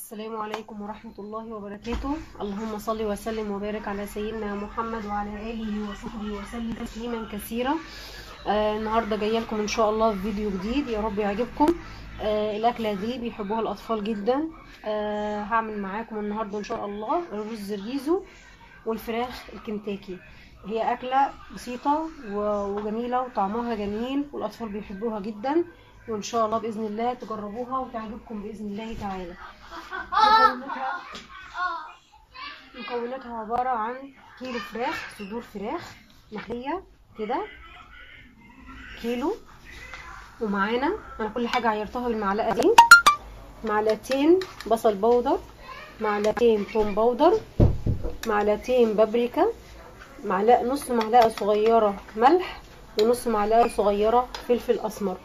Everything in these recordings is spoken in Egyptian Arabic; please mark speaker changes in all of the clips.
Speaker 1: السلام عليكم ورحمة الله وبركاته اللهم صل وسلم وبارك على سيدنا محمد وعلى آله وصحبه وسلم تسليما كثيرا آه النهاردة جاية لكم إن شاء الله في فيديو جديد يا رب يعجبكم آه الأكلة دي بيحبوها الأطفال جدا آه هعمل معاكم النهاردة إن شاء الله الرز الريزو والفراخ الكنتاكي هي أكلة بسيطة و- وجميلة وطعمها جميل والأطفال بيحبوها جدا وإن شاء الله بإذن الله تجربوها وتعجبكم بإذن الله تعالى مكوناتها مكوناتها عبارة عن كيلو فراخ صدور فراخ مخلية كده كيلو ومعانا انا كل حاجة عيرتها بالمعلقة دي معلقتين بصل بودر معلقتين توم بودر معلقتين بابريكا معلقة نص معلقة صغيرة ملح ونص معلقة صغيرة فلفل اسمر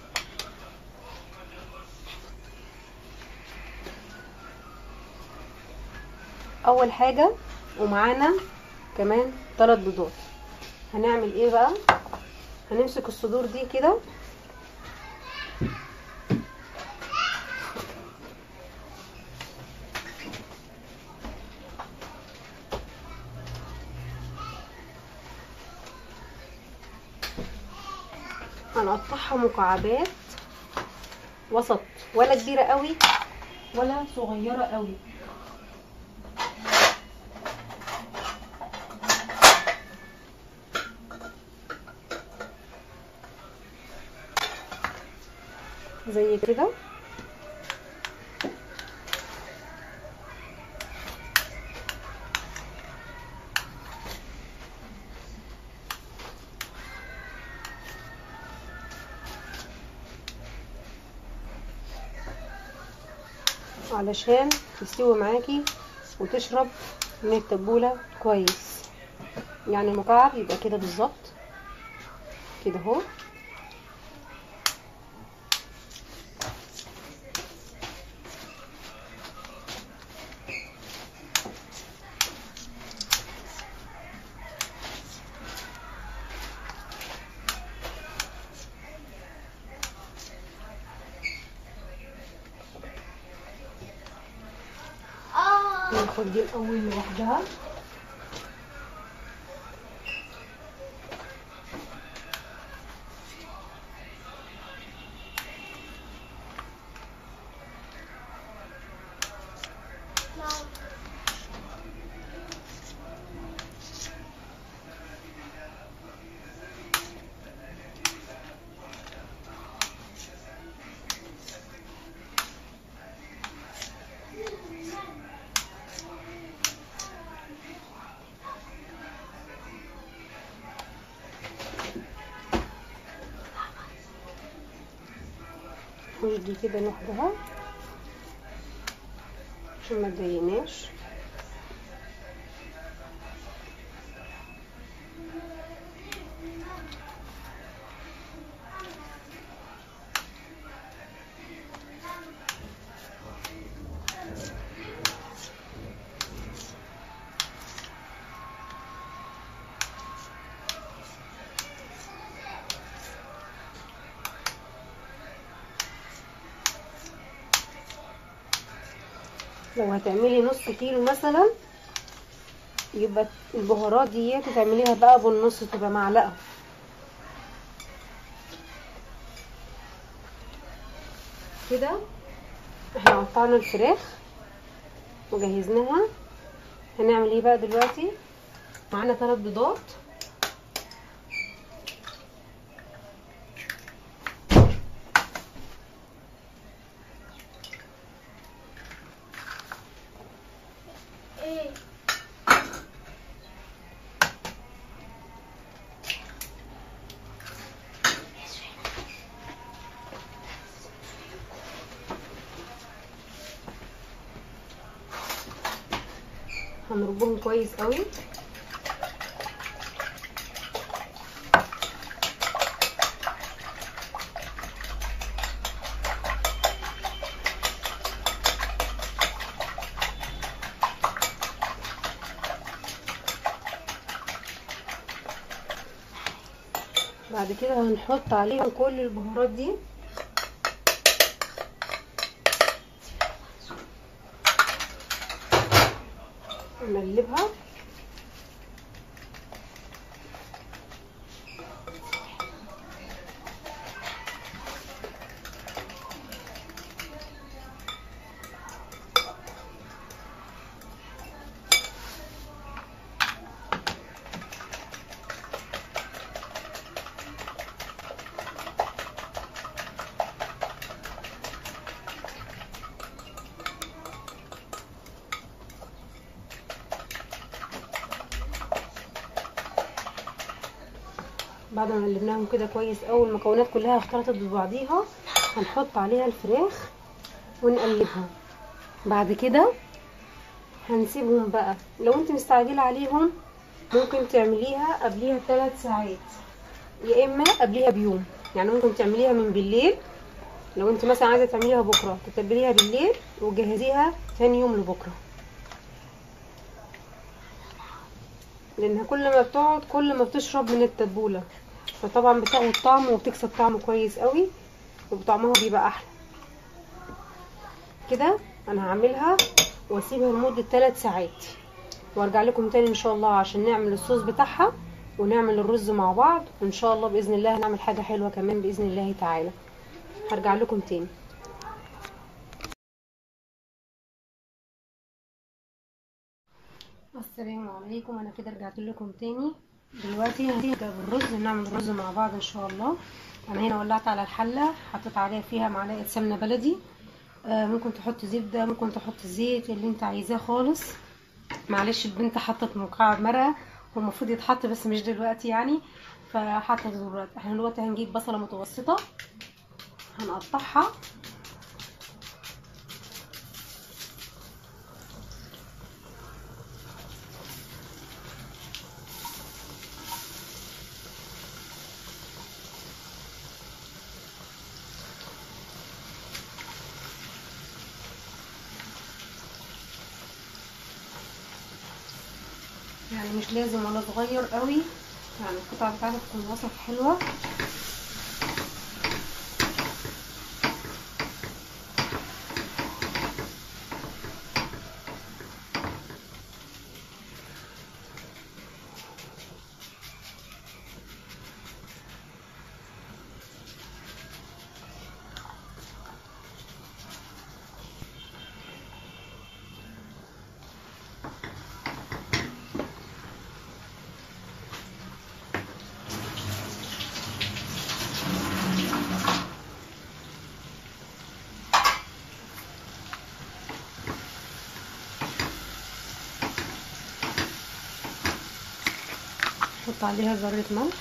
Speaker 1: اول حاجة ومعانا كمان ثلاث بيضات هنعمل ايه بقى هنمسك الصدور دي كده هنقطعها مكعبات وسط ولا كبيرة قوي ولا صغيرة قوي زي كده علشان تستوي معاكي وتشرب من التبولة كويس يعني مكعب يبقى كده بالظبط كده اهو ناخد دي الاول لوحدها ودي كده لوحدها عشان ما تضايقناش لو هتعملي نص كيلو مثلا يبقى البهارات ديت تعمليها بقى بالنص تبقى معلقه كده احنا قطعنا الفراخ وجهزناها هنعمل ايه بقى دلوقتي معانا ثلاث بيضات هنربهم كويس قوي بعد كده هنحط عليهم كل البهارات دي نقلبها بعد ما قلبناهم كده كويس قوي المكونات كلها اختلطت ببعضيها هنحط عليها الفراخ ونقلبها بعد كده هنسيبهم بقى لو انت مستعجله عليهم ممكن تعمليها قبليها ثلاث ساعات يا اما قبليها بيوم يعني ممكن تعمليها من بالليل لو انت مثلا عايزه تعمليها بكره تتبليها بالليل وتجهزيها تاني يوم لبكره لانها كل ما بتقعد كل ما بتشرب من التتبوله فطبعا بتاخد طعم وبتكسب طعم كويس قوي وطعمها بيبقى احلى كده انا هعملها واسيبها لمده 3 ساعات وارجع لكم تاني ان شاء الله عشان نعمل الصوص بتاعها ونعمل الرز مع بعض وان شاء الله باذن الله هنعمل حاجه حلوه كمان باذن الله تعالى هرجع لكم تاني السلام عليكم انا كده رجعت لكم تاني دلوقتي هنبدا بالرز نعمل الرز مع بعض ان شاء الله انا هنا ولعت على الحله حطيت عليها فيها معلقه سمنه بلدي آه ممكن تحط زبده ممكن تحط زيت اللي انت عايزاه خالص معلش البنت حطت مكعب مرقه هو المفروض يتحط بس مش دلوقتي يعني فحطت دلوقتي احنا دلوقتي هنجيب بصله متوسطه هنقطعها يعني مش لازم ولا صغير قوي يعني القطعة بتاعتها تكون وسط حلوة نحط عليها ذرة ملح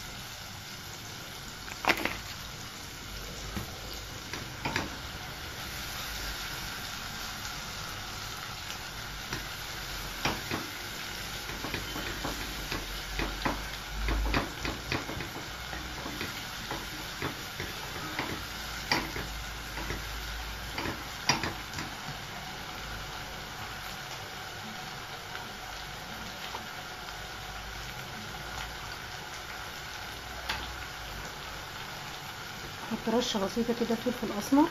Speaker 1: نحط رشة بسيطة كده فلفل أسمر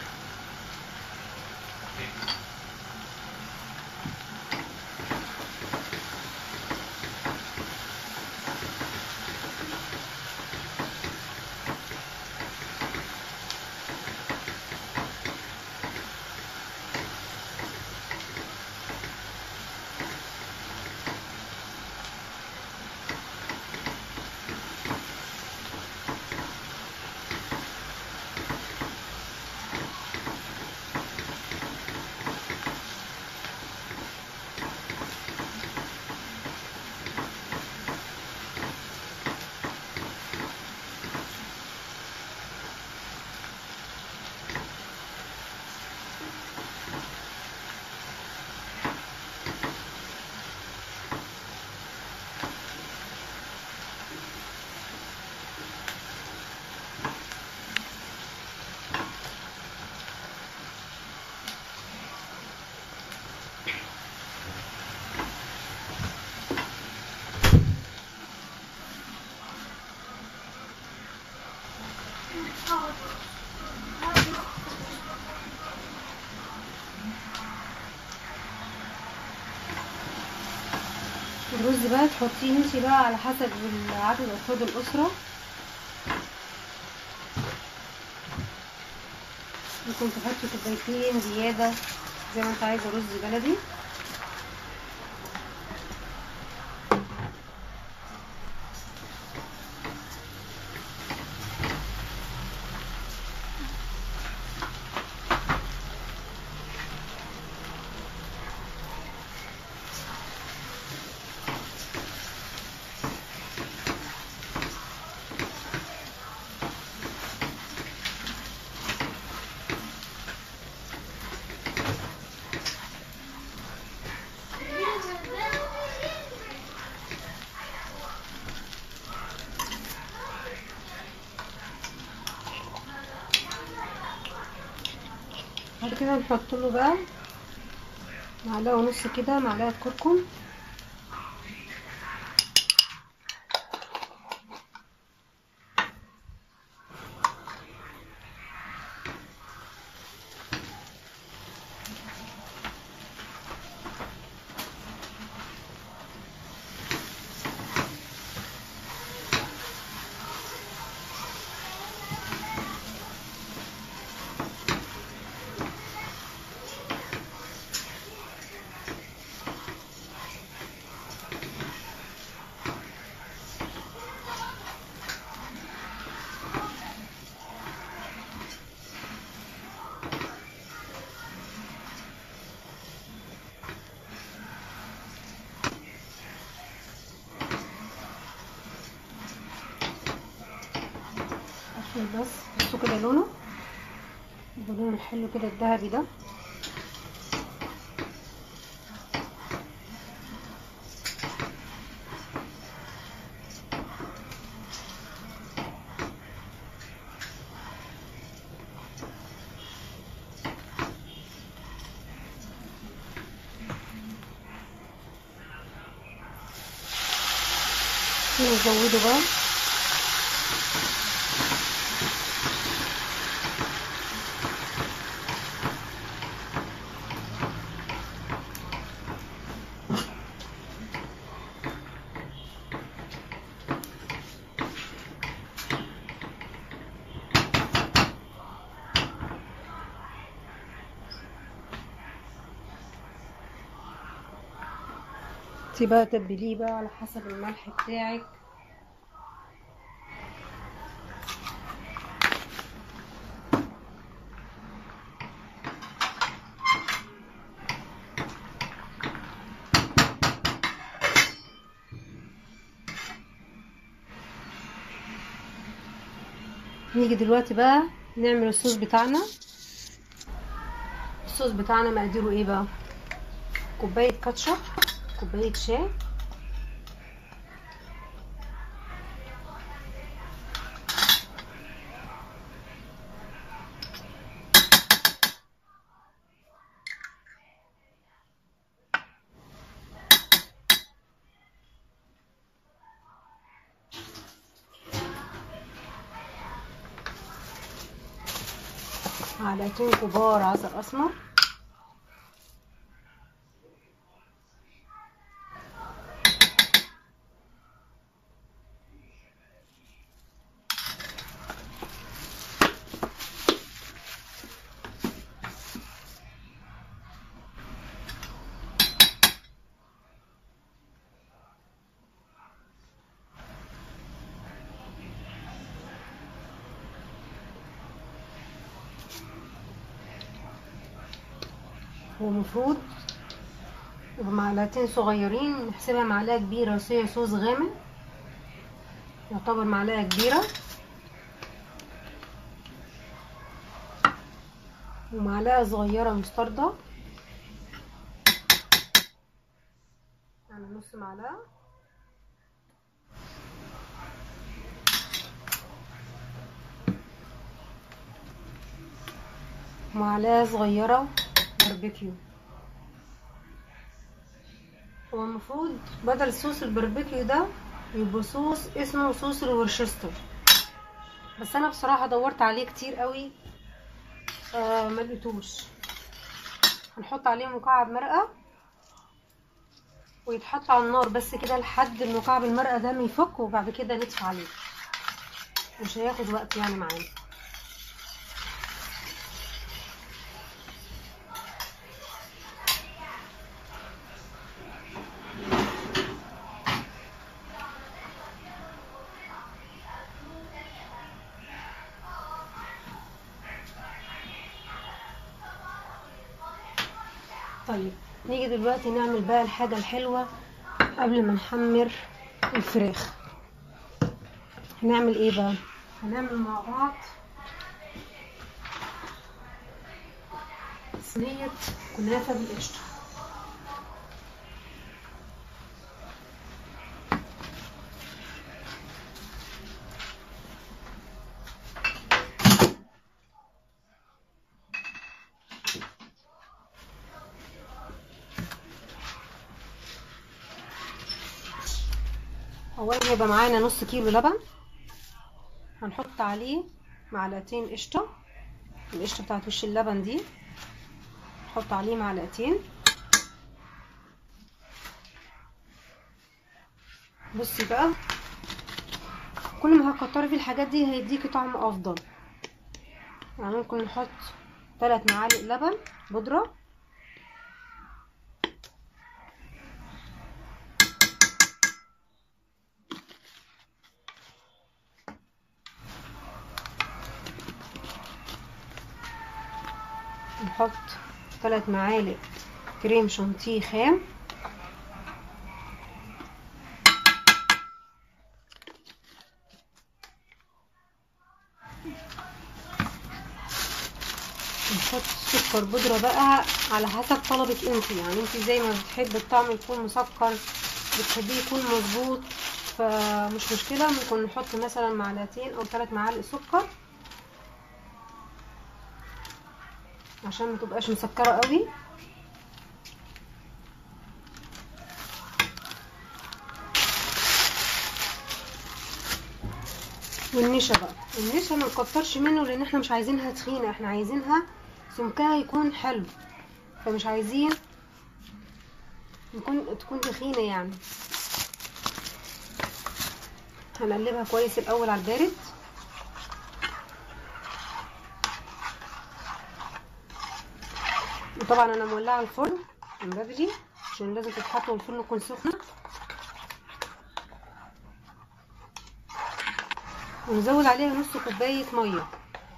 Speaker 1: الرز بقى تحطيه انتي بقى على حسب عدد افراد الاسره ممكن تحطي كوبايتين زياده زي ما انت عايزه رز بلدي بعد كده نحط له بقى معلقه ونص كده معلقه كركم عشان بس بصوا كده لونه اللون الحلو كده الذهبي ده نزوده بقى انتي بقى تبليه بقى على حسب الملح بتاعك نيجي دلوقتي بقى نعمل الصوص بتاعنا الصوص بتاعنا مقاديره ايه بقى كوبايه كاتشب كوبايه شاي معلقتين كبار عسل اسمر هو المفروض بمعلقتين صغيرين نحسبها معلقه كبيره صويا صوص غامق يعتبر معلقه كبيره ومعلقه صغيره مستردة يعني نص معلقه معلقه صغيره باربيكيو هو المفروض بدل صوص الباربيكيو ده يبقى صوص اسمه صوص الورشستر بس انا بصراحه دورت عليه كتير قوي آه ما لقيتوش هنحط عليه مكعب مرقه ويتحط على النار بس كده لحد مكعب المرقه ده ما يفك وبعد كده نطفي عليه مش هياخد وقت يعني معانا طيب نيجي دلوقتي نعمل بقى الحاجة الحلوة قبل ما نحمر الفراخ هنعمل ايه بقى هنعمل مع بعض صينية كنافة بالقشطة اولا هيبقى معانا نص كيلو لبن هنحط عليه معلقتين قشطه القشطه بتاعت وش اللبن دي نحط عليه معلقتين بصي بقى كل ما هتكتري في الحاجات دي هيديكي طعم افضل يعني ممكن نحط ثلاث معالق لبن بودره نحط ثلاث معالق كريم شانتيه خام نحط سكر بودرة بقى على حسب طلبك انت يعني انت زي ما بتحبي الطعم يكون مسكر بتحبيه يكون مظبوط فمش مشكلة ممكن نحط مثلا معلقتين او ثلاث معالق سكر عشان ما تبقاش مسكره قوي والنشا بقى النشا ما نكترش منه لان احنا مش عايزينها تخينه احنا عايزينها سمكها يكون حلو فمش عايزين يكون تكون تخينه يعني هنقلبها كويس الاول على البارد وطبعا انا مولعه الفرن من بدري عشان لازم تتحط والفرن يكون سخنه ونزود عليها نص كوبايه ميه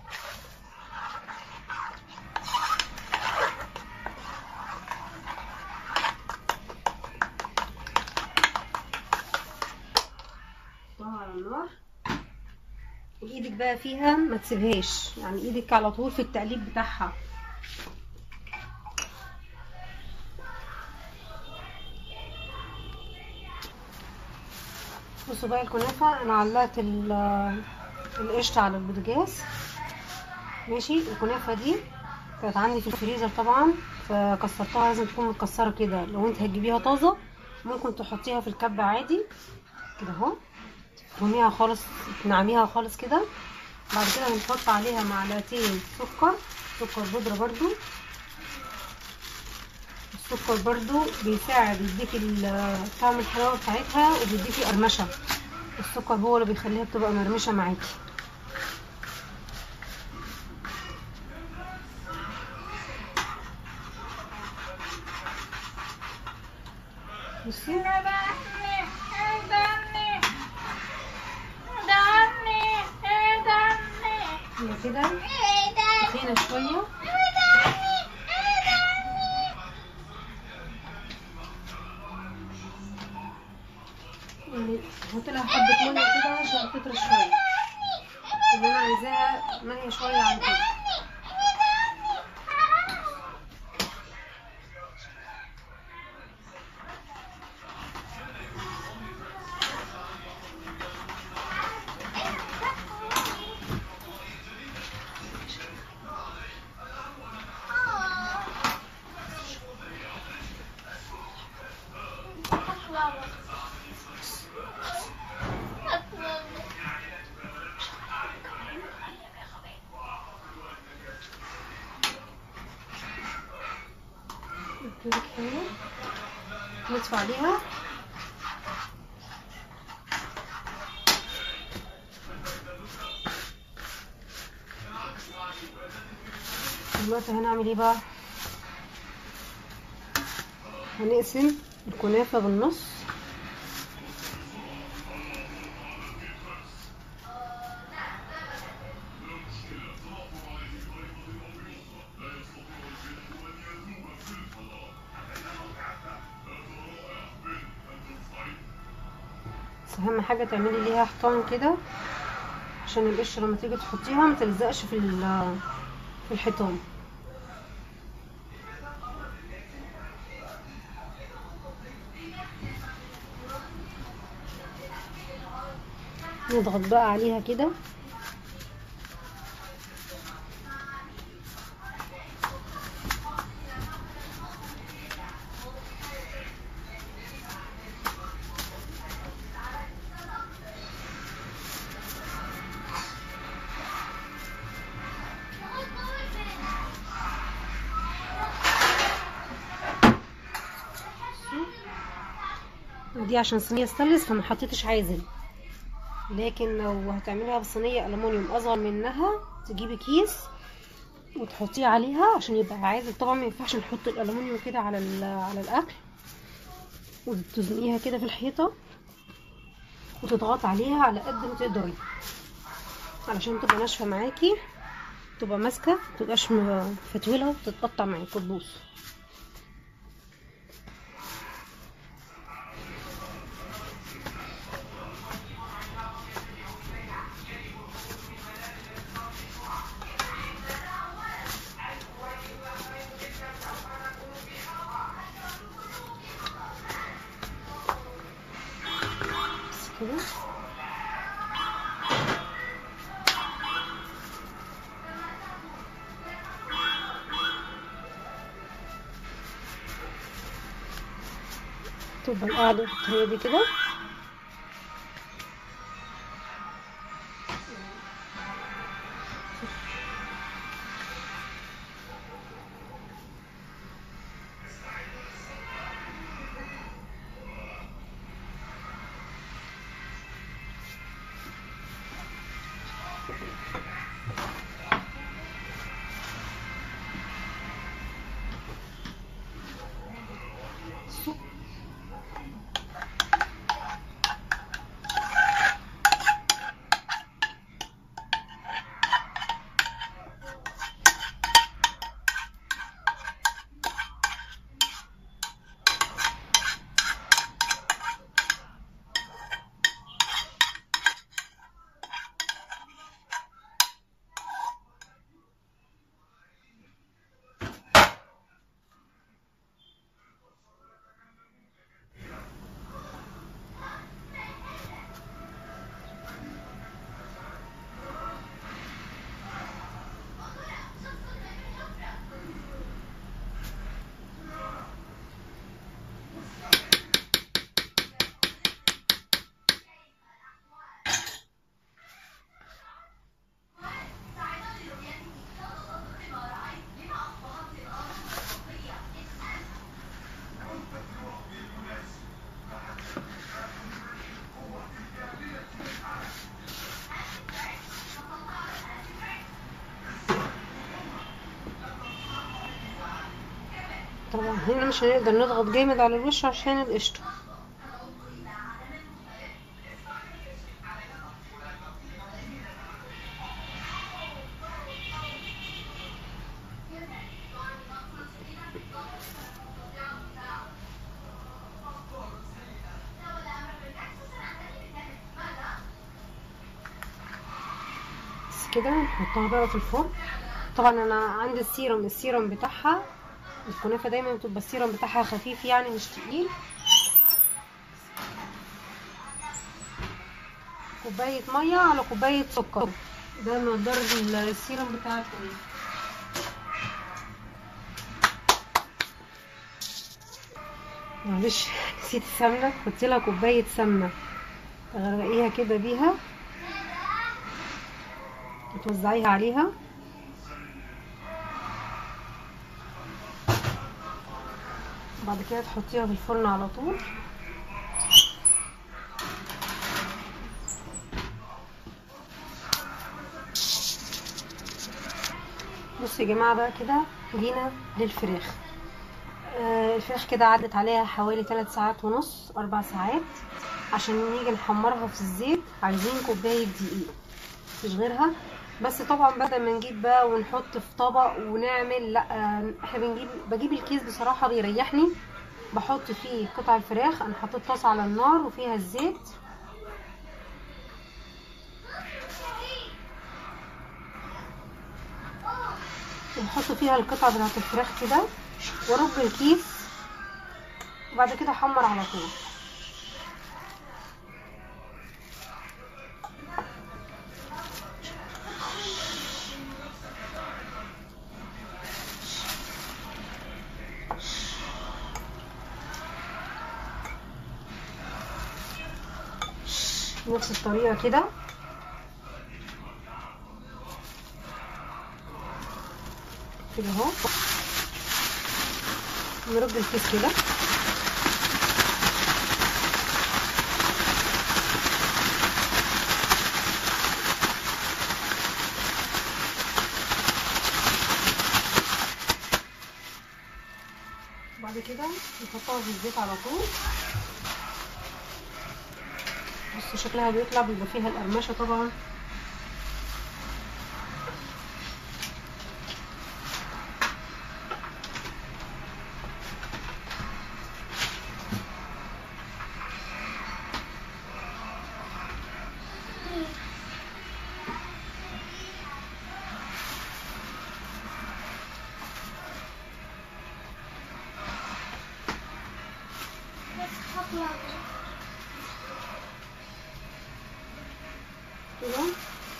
Speaker 1: على النار وايدك بقى فيها ما تسيبهاش يعني ايدك على طول في التقليب بتاعها بصوا بقى الكنافه انا علقت القشطه على البوتاجاز ماشي الكنافه دي كانت عندي في الفريزر طبعا فكسرتها لازم تكون متكسره كده لو انت هتجيبيها طازه ممكن تحطيها في الكبه عادي كده اهو تفرميها خالص تنعميها خالص كده بعد كده بنحط عليها معلقتين سكر سكر بودره برضو السكر برضو بيساعد يديكي طعم الحلاوه بتاعتها وبيديكي قرمشه السكر هو اللي بيخليها بتبقى مرمشه معاكي بصي هي كده تخينه شويه يعني هحط لها حبه ميه كده عشان تطرى شويه اللي انا عايزاها ميه شويه عن كده نطفي عليها دلوقتي هنعمل ايه بقى هنقسم الكنافة بالنص بس اهم حاجة تعملي ليها حيطان كده عشان القشرة لما تيجي تحطيها متلزقش في في الحيطان نضغط بقى عليها كده دي عشان صينيه ستانلس فما حطيتش عازل لكن لو هتعمليها بصينيه الومنيوم اصغر منها تجيبي كيس وتحطيه عليها عشان يبقى عازل طبعا ما ينفعش نحط الالومنيوم كده على على الاكل وتزنقيها كده في الحيطه وتضغط عليها على قد ما تقدري علشان تبقى ناشفه معاكي تبقى ماسكه متبقاش فتوله وتتقطع معاكي وتبوظ كده تبقى القاعدة بالطريقة دي كده طبعا هنا مش هنقدر نضغط جامد على الوش عشان القشطة بس كده نحطها بقى في الفرن طبعا انا عندي السيرم السيرم بتاعها الكنافه دايما بتبقى السيرم بتاعها خفيف يعني مش تقيل كوبايه ميه على كوبايه سكر ده مقدار السيرم بتاع الكنافه معلش نسيت السمنه حطي لها كوبايه سمنه تغرقيها كده بيها وتوزعيها عليها بعد كده تحطيها في الفرن على طول بصوا يا جماعه بقى كده جينا للفراخ آه الفراخ كده عدت عليها حوالي 3 ساعات ونص 4 ساعات عشان نيجي نحمرها في الزيت عايزين كوبايه دقيق مفيش غيرها بس طبعا بدل ما نجيب بقى ونحط في طبق ونعمل لا آه، احنا بنجيب بجيب الكيس بصراحه بيريحني بحط فيه قطع الفراخ انا حطيت طاسه على النار وفيها الزيت وبحط فيها القطع بتاعت الفراخ كده وارب الكيس وبعد كده احمر على طول نفس الطريقة كده كده اهو نرد الكيس كده بعد كده نحطها في الزيت على طول بصوا شكلها بيطلع بيبقى فيها القرمشه طبعا كده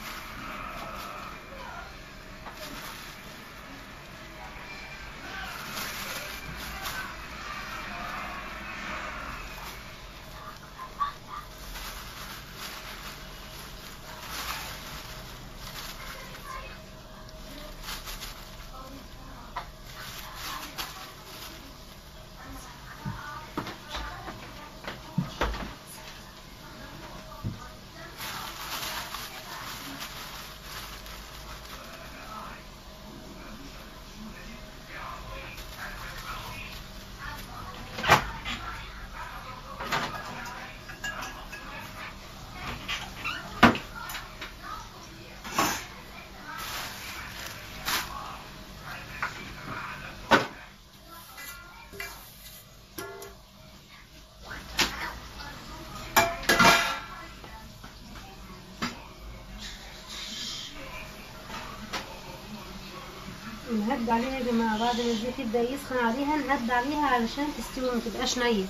Speaker 1: نهد عليها يا جماعه بعد ما الزيت يبدا يسخن عليها نهد عليها علشان تستوي ما تبقاش نيه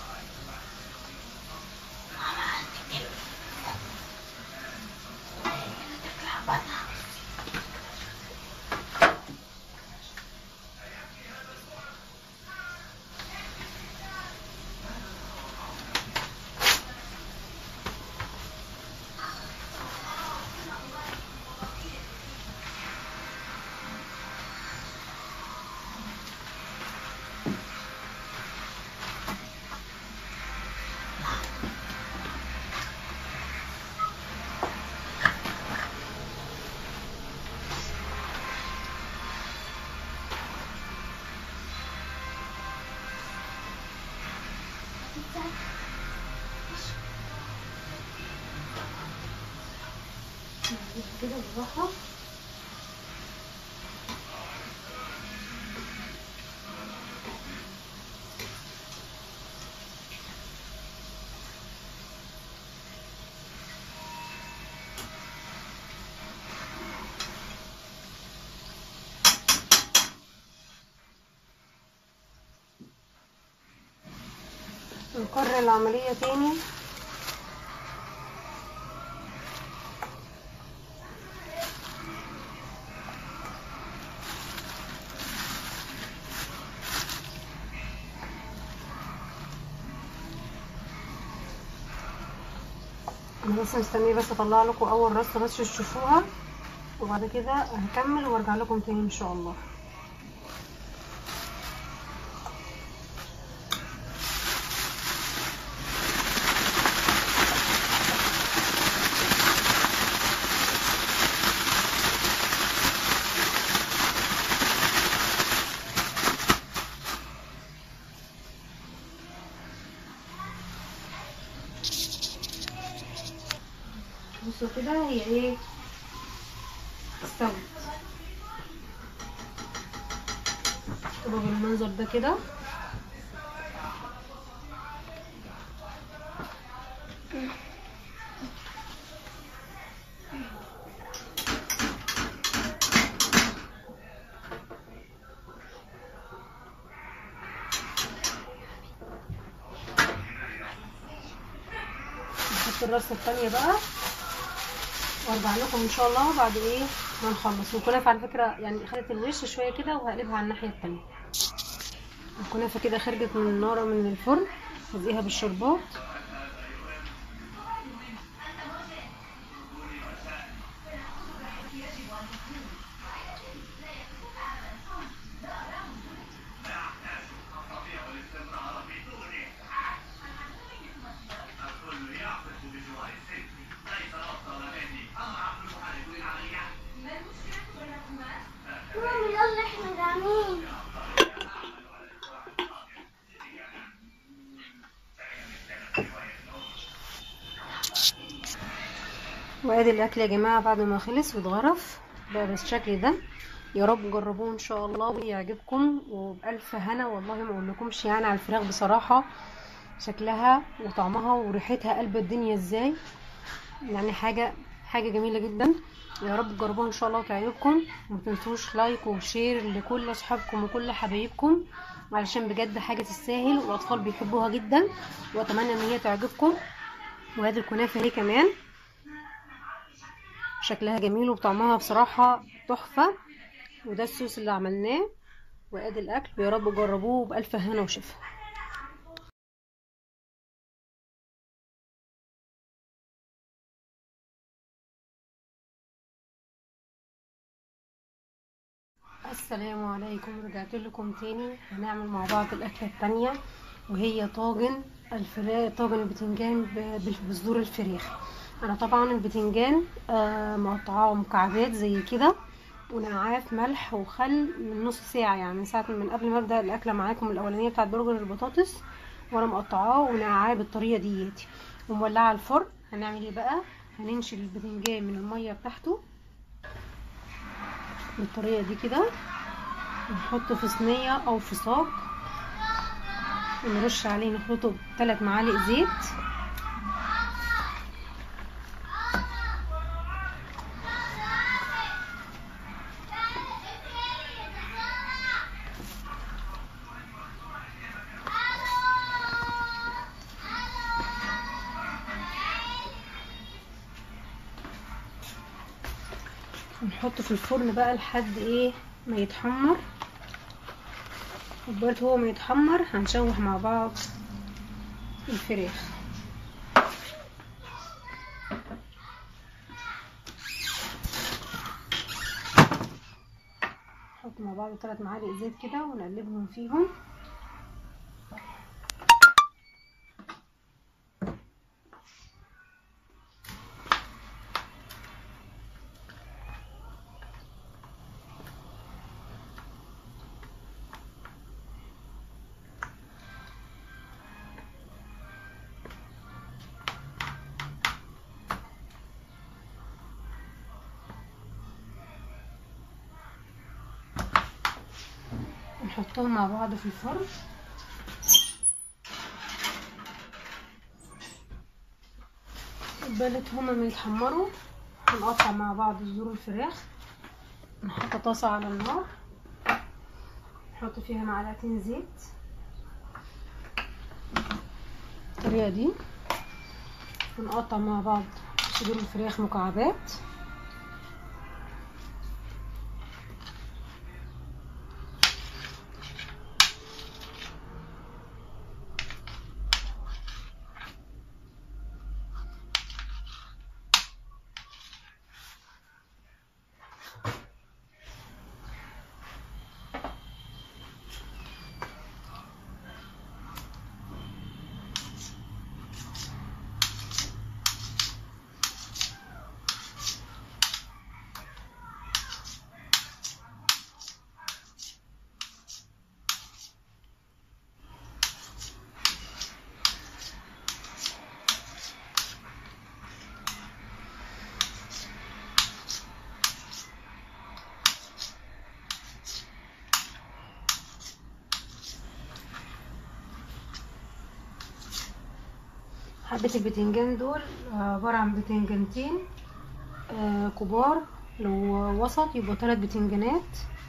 Speaker 1: كده بالراحه نكرر العملية تاني انا بس مستنيه بس اطلع لكم اول رصه بس تشوفوها وبعد كده هكمل وارجع لكم تاني ان شاء الله بصوا كده هي ايه استوت تبقى بالمنظر ده كده نحط الرصة التانية بقى وارجع لكم ان شاء الله بعد ايه ما نخلص والكنافة على فكرة يعني خدت الوش شوية كده وهقلبها على الناحية التانية الكنافة كده خرجت من النار من الفرن هزقيها بالشربات
Speaker 2: ماما يلا احنا جعانين
Speaker 1: وادي الاكل يا جماعه بعد ما خلص واتغرف بقى بالشكل ده يا رب جربوه ان شاء الله ويعجبكم وبالف هنا والله ما اقولكمش يعني على الفراخ بصراحه شكلها وطعمها وريحتها قلب الدنيا ازاي يعني حاجه حاجه جميله جدا يا رب تجربوها ان شاء الله وتعجبكم وما تنسوش لايك وشير لكل اصحابكم وكل حبايبكم علشان بجد حاجه تستاهل والاطفال بيحبوها جدا واتمنى ان هي تعجبكم وهذه الكنافه هي كمان شكلها جميل وطعمها بصراحة تحفة وده الصوص اللي عملناه وادي الاكل يا رب جربوه بألف هنا وشفا السلام عليكم رجعت لكم تاني هنعمل مع بعض الاكله التانية وهي طاجن الفراخ طاجن البتنجان ب- بصدور الفراخ انا طبعا البتنجان آه، مقطعاه مكعبات زي كده ونقعاه في ملح وخل من نص ساعه يعني من ساعه من قبل ما ابدا الاكله معاكم الاولانيه بتاعت برجر البطاطس وانا مقطعاه ونقعاه بالطريقه دياتي ومولعه الفرن هنعمل ايه بقى هننشل البتنجان من الميه بتاعته بالطريقه دي كده نحطه في صينيه او في صاج ونرش عليه نخلطه بثلاث معالق زيت ونحطه في الفرن بقى لحد ايه ما يتحمر وبرضه هو ما يتحمر هنشوح مع بعض الفراخ نحط مع بعض ثلاث معالق زيت كده ونقلبهم فيهم نحطهم مع بعض في الفرن بالت هما ما يتحمروا هنقطع مع بعض صدور الفراخ نحط طاسة على النار نحط فيها معلقتين زيت بالطريقة دي ونقطع مع بعض صدور الفراخ مكعبات حبة البتنجان دول عبارة عن بتنجانتين آه، كبار لو وسط يبقوا ثلاث بتنجانات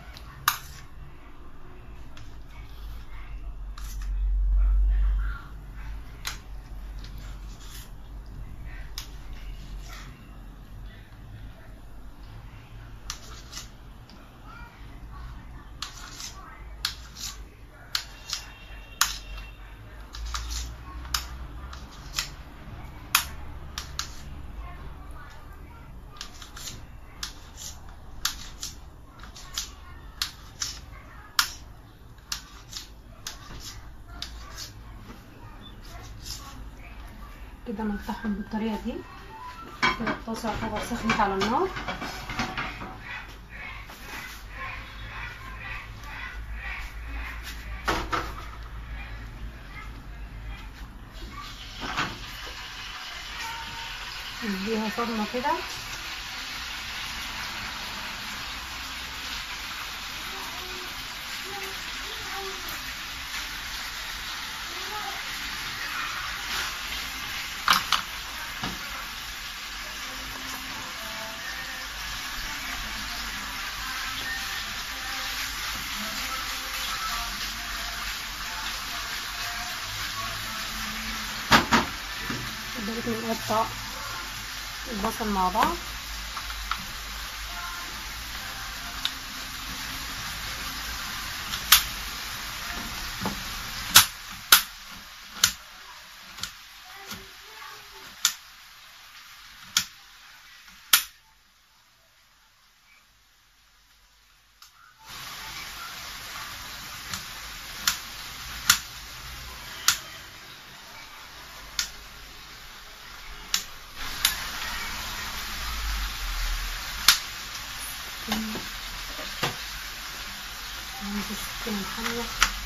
Speaker 1: كده نفتحهم بالطريقة دي كده الطاسة يعتبر سخنت على النار نديها صدمة كده كذلك نقطع البصل مع بعض عندي السكينة الحامية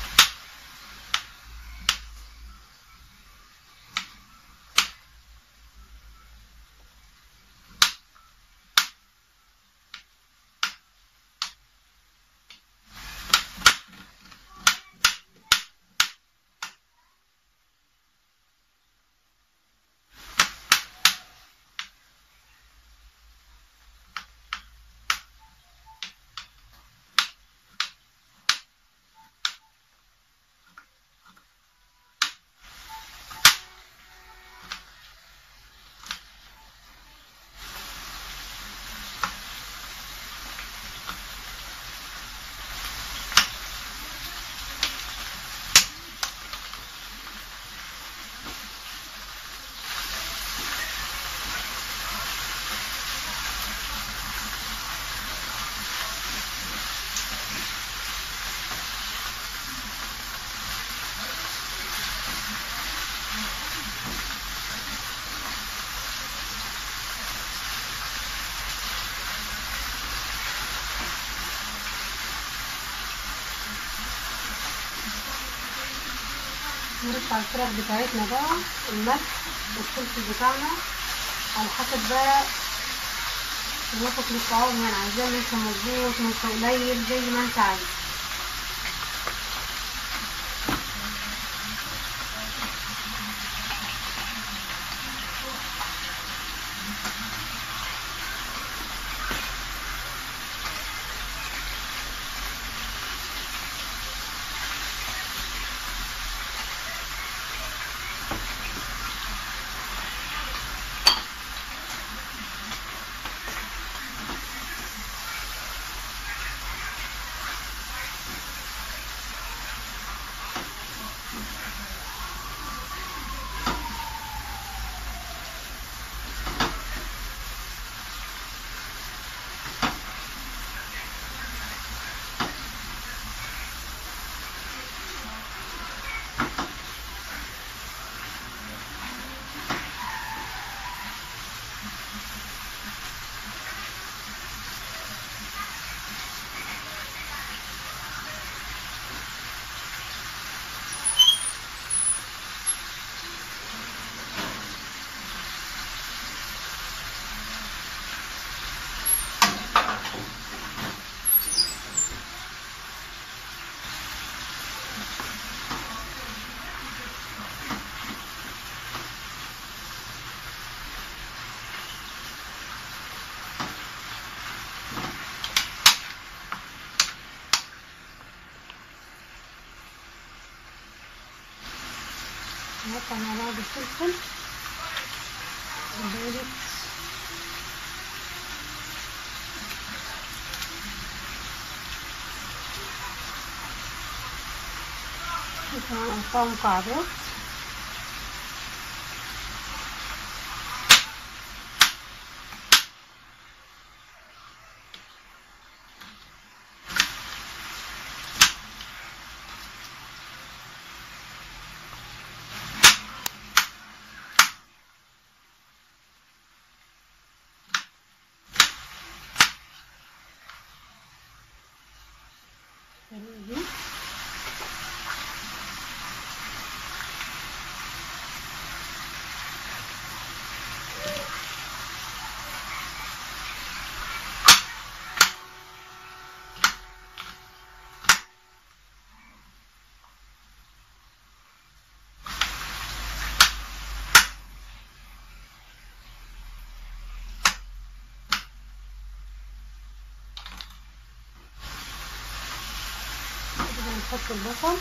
Speaker 1: نرفع الفراخ بتاعتنا بقى الملح والفلفل بتاعنا على حسب بقى ناخد الطعام يعني عايزاه ملح مظبوط ملح قليل زي ما انت عايز نقطع مع بعض الفلفل البارد وكمان نقطعه مكعبات دي كده نحط البصل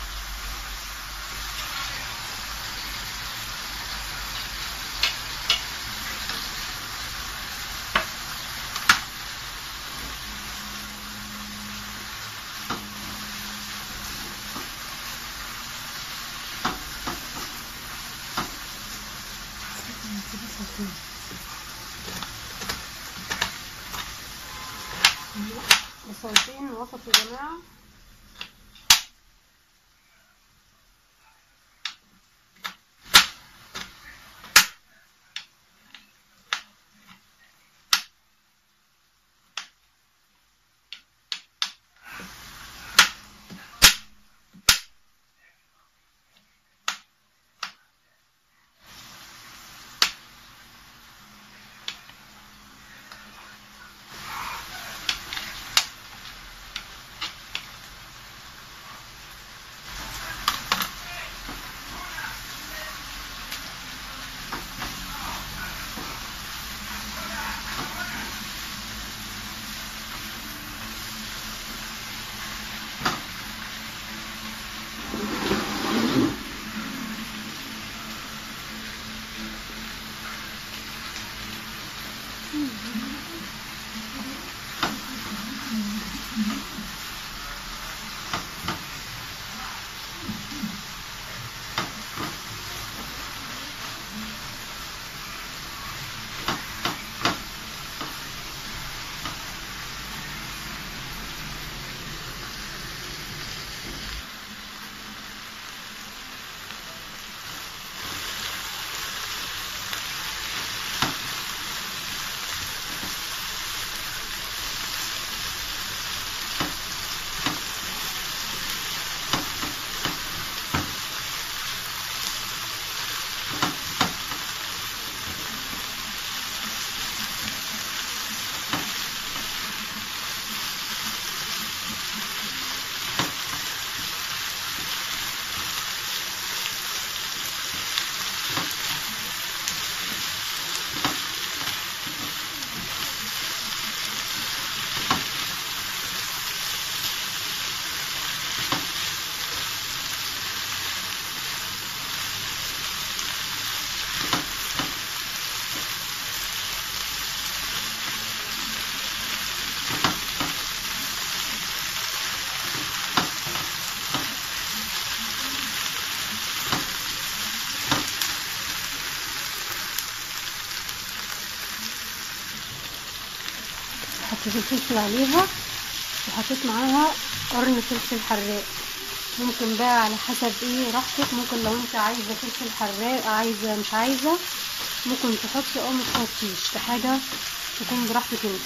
Speaker 1: بصلتين وسط يا جماعه حطيت الفلفل عليها وحطيت معاها قرن فلفل حراق ممكن بقى على حسب ايه راحتك ممكن لو انت عايزه فلفل حراق عايزه مش عايزه ممكن تحطي او ما تحطيش في حاجه تكون براحتك انت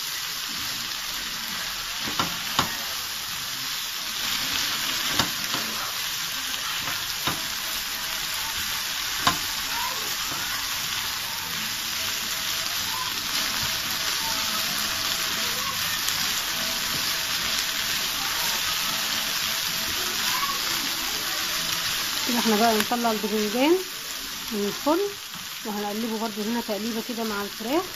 Speaker 1: كده احنا بقى نطلع الباذنجان من الفرن وهنقلبه برضو هنا تقليبه كده مع الفراخ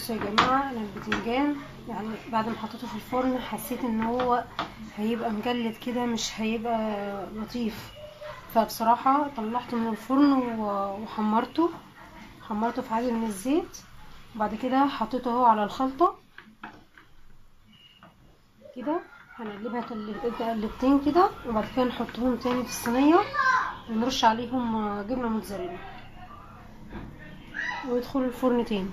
Speaker 1: بصوا يا جماعة انا البتنجان يعني بعد ما حطيته في الفرن حسيت ان هو هيبقى مجلد كده مش هيبقى لطيف فبصراحة طلعته من الفرن و- وحمرته حمرته في عادي من الزيت وبعد كده حطيته اهو على الخلطة كده هنقلبها تقل- تقلبتين كده وبعد كده نحطهم تاني في الصينية ونرش عليهم جبنة موتزاريلا ويدخلوا الفرن تاني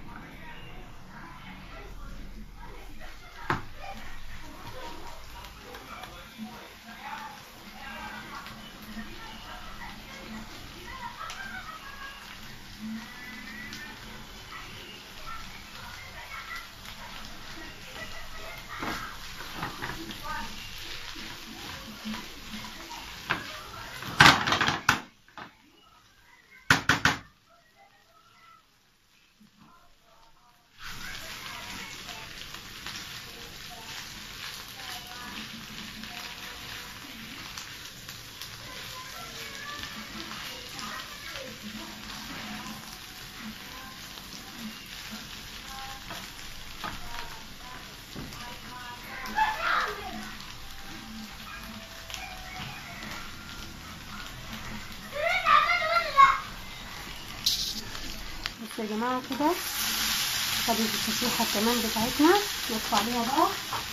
Speaker 1: بصوا يا جماعة كده خدت التسويحة كمان بتاعتنا نطفي عليها بقى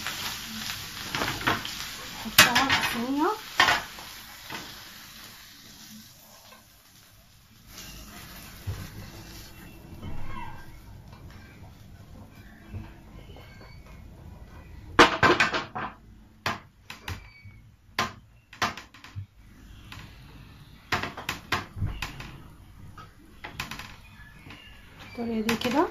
Speaker 1: نحطها في الصينية بالطريقة دي كده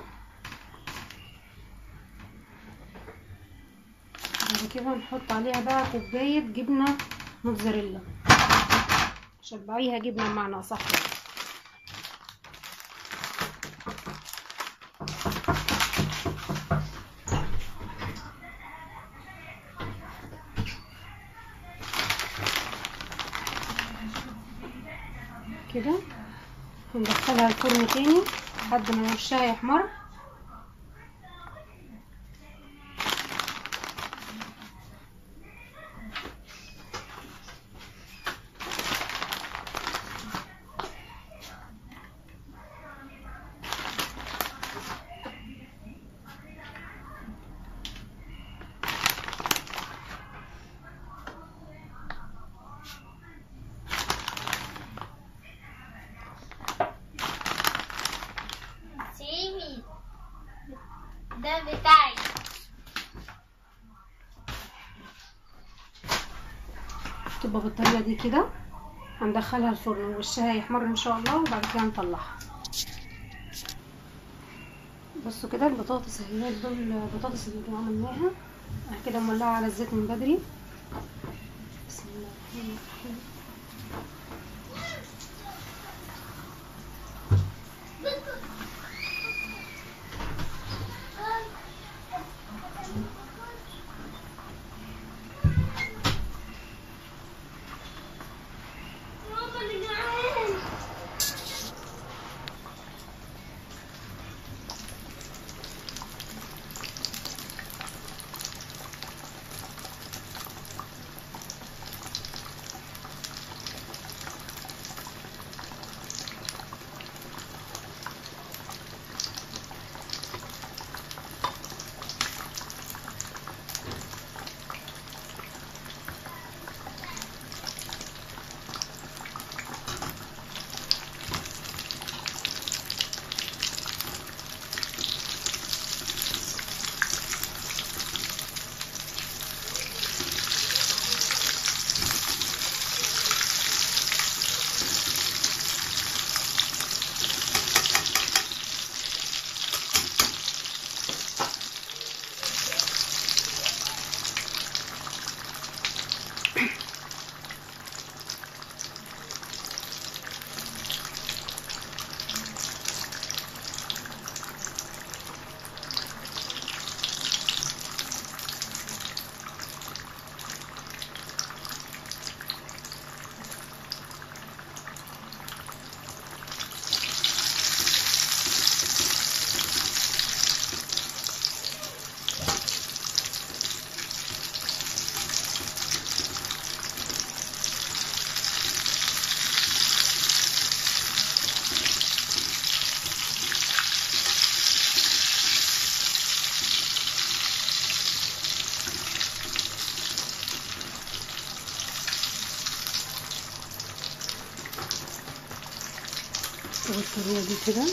Speaker 1: بعد كده نحط عليها بقى كوباية جبنة موتزاريلا شبعيها جبنة بمعنى أصح كده هندخلها الفرن تاني لحد ما وشها يحمر
Speaker 2: سيمي ده بتاعي
Speaker 1: تبقى بالطريقة دي كده هندخلها الفرن وشها يحمر ان شاء الله وبعد كده نطلعها بصوا كده البطاطس اهي دول البطاطس اللي كنا عملناها أنا كده مولعة على الزيت من بدري بسم الله الرحمن الرحيم
Speaker 2: ماما اللي جعان
Speaker 1: الطريقة دي كده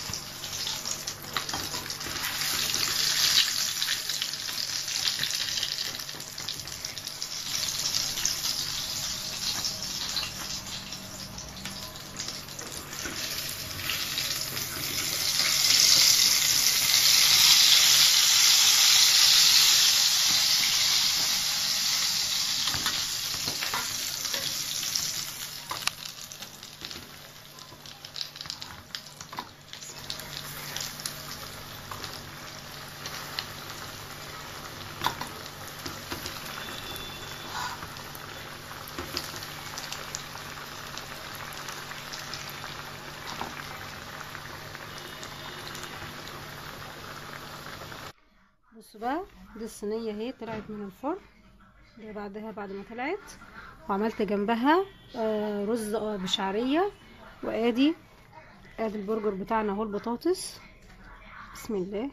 Speaker 1: بصوا بقى دي الصينية اهي طلعت من الفرن ده بعدها بعد ما طلعت وعملت جنبها آه رز آه بشعرية وادي ادي البرجر بتاعنا اهو البطاطس بسم الله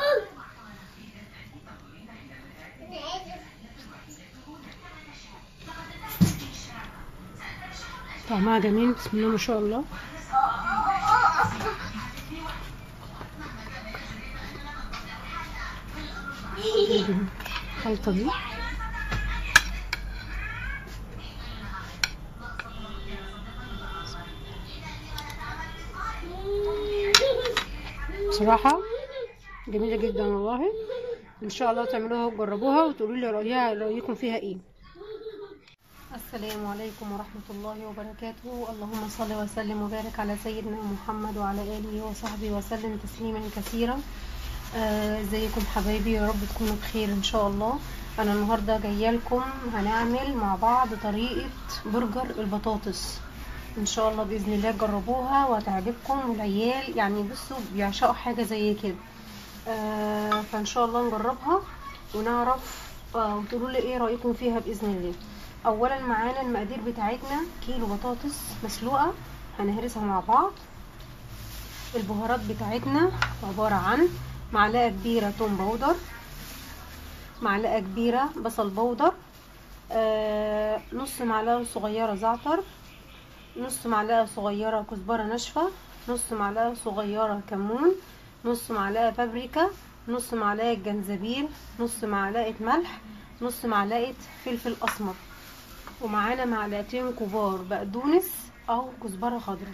Speaker 1: طعمها جميل بسم الله ما شاء الله الخلطة دي بصراحة جميلة جدا والله ان شاء الله تعملوها وتجربوها وتقولوا لي رأيها رأيكم فيها ايه السلام عليكم ورحمة الله وبركاته اللهم صل وسلم وبارك على سيدنا محمد وعلى آله وصحبه وسلم تسليما كثيرا آه، ازيكم حبايبي يا رب تكونوا بخير ان شاء الله انا النهارده جايه لكم هنعمل مع بعض طريقه برجر البطاطس ان شاء الله باذن الله تجربوها وهتعجبكم والعيال يعني بصوا بيعشقوا حاجه زي كده آه، فان شاء الله نجربها ونعرف آه، وتقولوا لي ايه رايكم فيها باذن الله اولا معانا المقادير بتاعتنا كيلو بطاطس مسلوقه هنهرسها مع بعض البهارات بتاعتنا عباره عن معلقة كبيرة توم بودر معلقة كبيرة بصل بودر آه نص معلقة صغيرة زعتر نص معلقة صغيرة كزبرة ناشفة نص معلقة صغيرة كمون نص معلقة بابريكا نص معلقة جنزبيل نص معلقة ملح نص معلقة فلفل أسمر ومعانا معلقتين كبار بقدونس أو كزبرة خضراء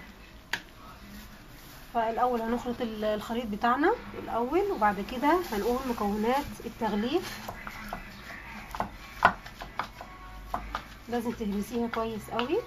Speaker 1: فالاول هنخلط الخليط بتاعنا الاول وبعد كده هنقول مكونات التغليف لازم تهرسيها كويس قوي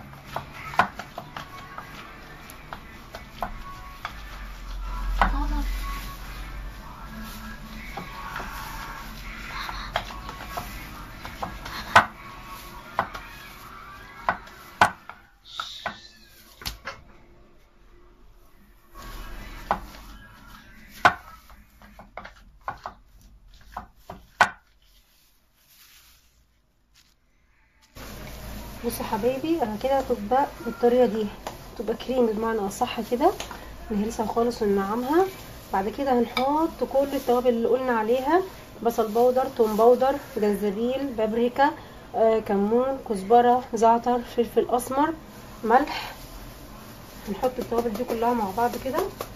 Speaker 1: بصوا حبايبي انا كده تبقى بالطريقه دي تبقى كريم بمعنى اصح كده نهرسها خالص وننعمها بعد كده هنحط كل التوابل اللي قلنا عليها بصل بودر توم بودر جنزبيل بابريكا آه كمون كزبره زعتر فلفل اسمر ملح هنحط التوابل دي كلها مع بعض كده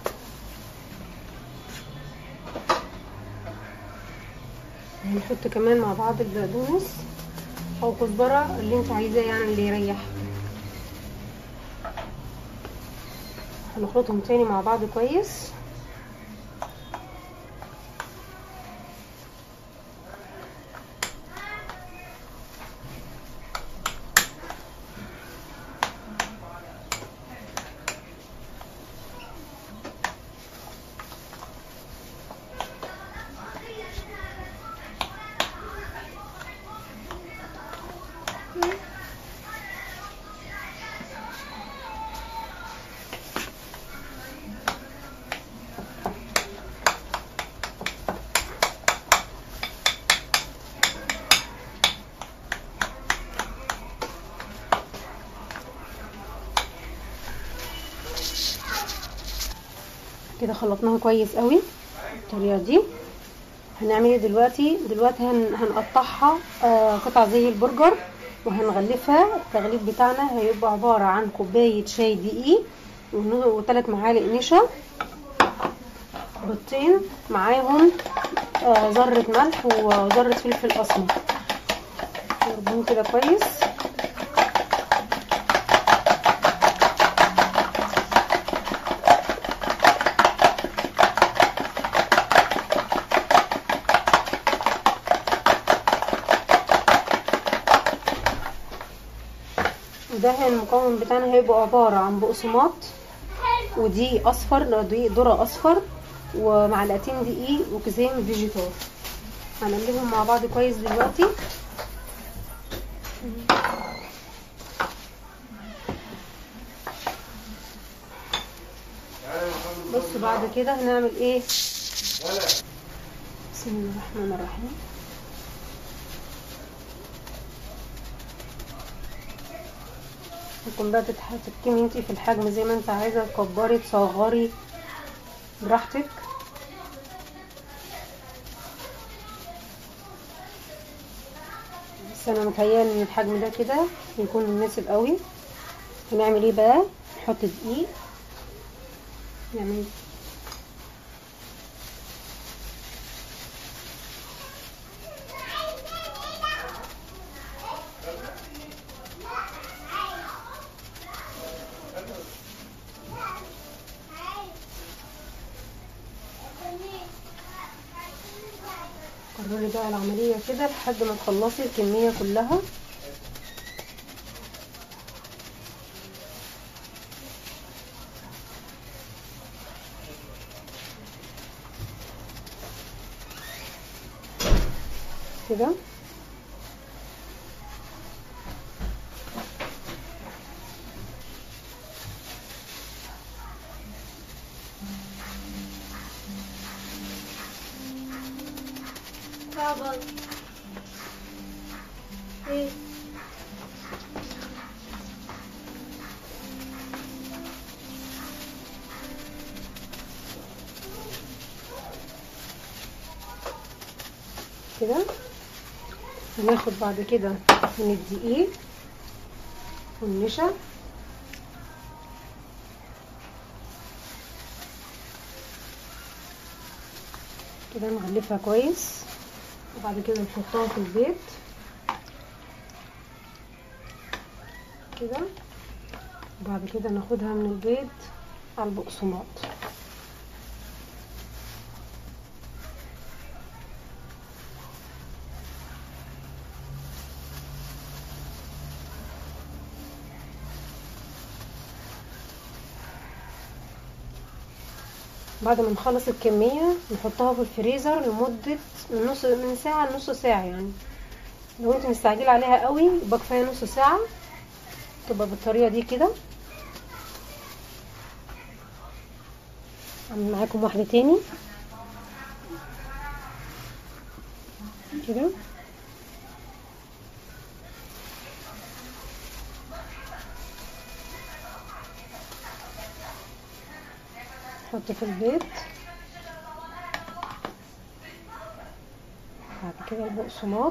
Speaker 1: هنحط كمان مع بعض البقدونس او كزبره اللي انت عايزاه يعني اللي يريح هنخلطهم تاني مع بعض كويس كده خلطناها كويس قوي بالطريقه دي هنعمل ايه دلوقتي دلوقتي هن... هنقطعها آه قطع زي البرجر وهنغلفها التغليف بتاعنا هيبقى عباره عن كوبايه شاي دقيق وثلاث معالق نشا بيضتين معاهم آه، ذرة ملح وذرة فلفل أسمر يربون كده كويس وده المكون بتاعنا هيبقى عبارة عن بقسماط ودي اصفر دي ذرة اصفر ومعلقتين دقيق وكيسين فيجيتار هنقلبهم مع بعض كويس دلوقتي بص بعد كده هنعمل ايه بسم الله الرحمن الرحيم ممكن بقى تتحكمي انتي في الحجم زي ما انت عايزه تكبري تصغري براحتك بس انا متهيألي ان الحجم ده كده يكون مناسب قوي هنعمل ايه بقى نحط دقيق نعمل كرري بقى العملية كده لحد ما تخلصي الكمية كلها كده
Speaker 2: بابا ايه
Speaker 1: كده هناخد بعد كده من الدقيق والنشا كده نغلفها كويس وبعد كده نحطها في البيت كده وبعد كده ناخدها من البيت على البقسماط بعد ما نخلص الكمية نحطها في الفريزر لمدة من نص من ساعة لنص ساعة يعني لو انت مستعجلة عليها قوي يبقى كفاية نص ساعة تبقى بالطريقة دي كده اعمل معاكم واحدة تاني كده نحط في البيت بعد كده البقسماط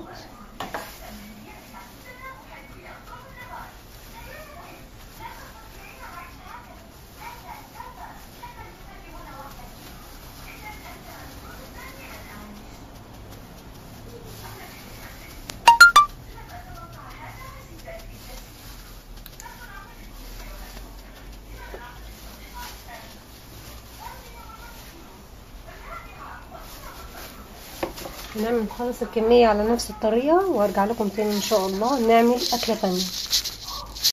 Speaker 1: نعمل نخلص الكمية على نفس الطريقة وارجع لكم تاني ان شاء الله نعمل اكلة تانية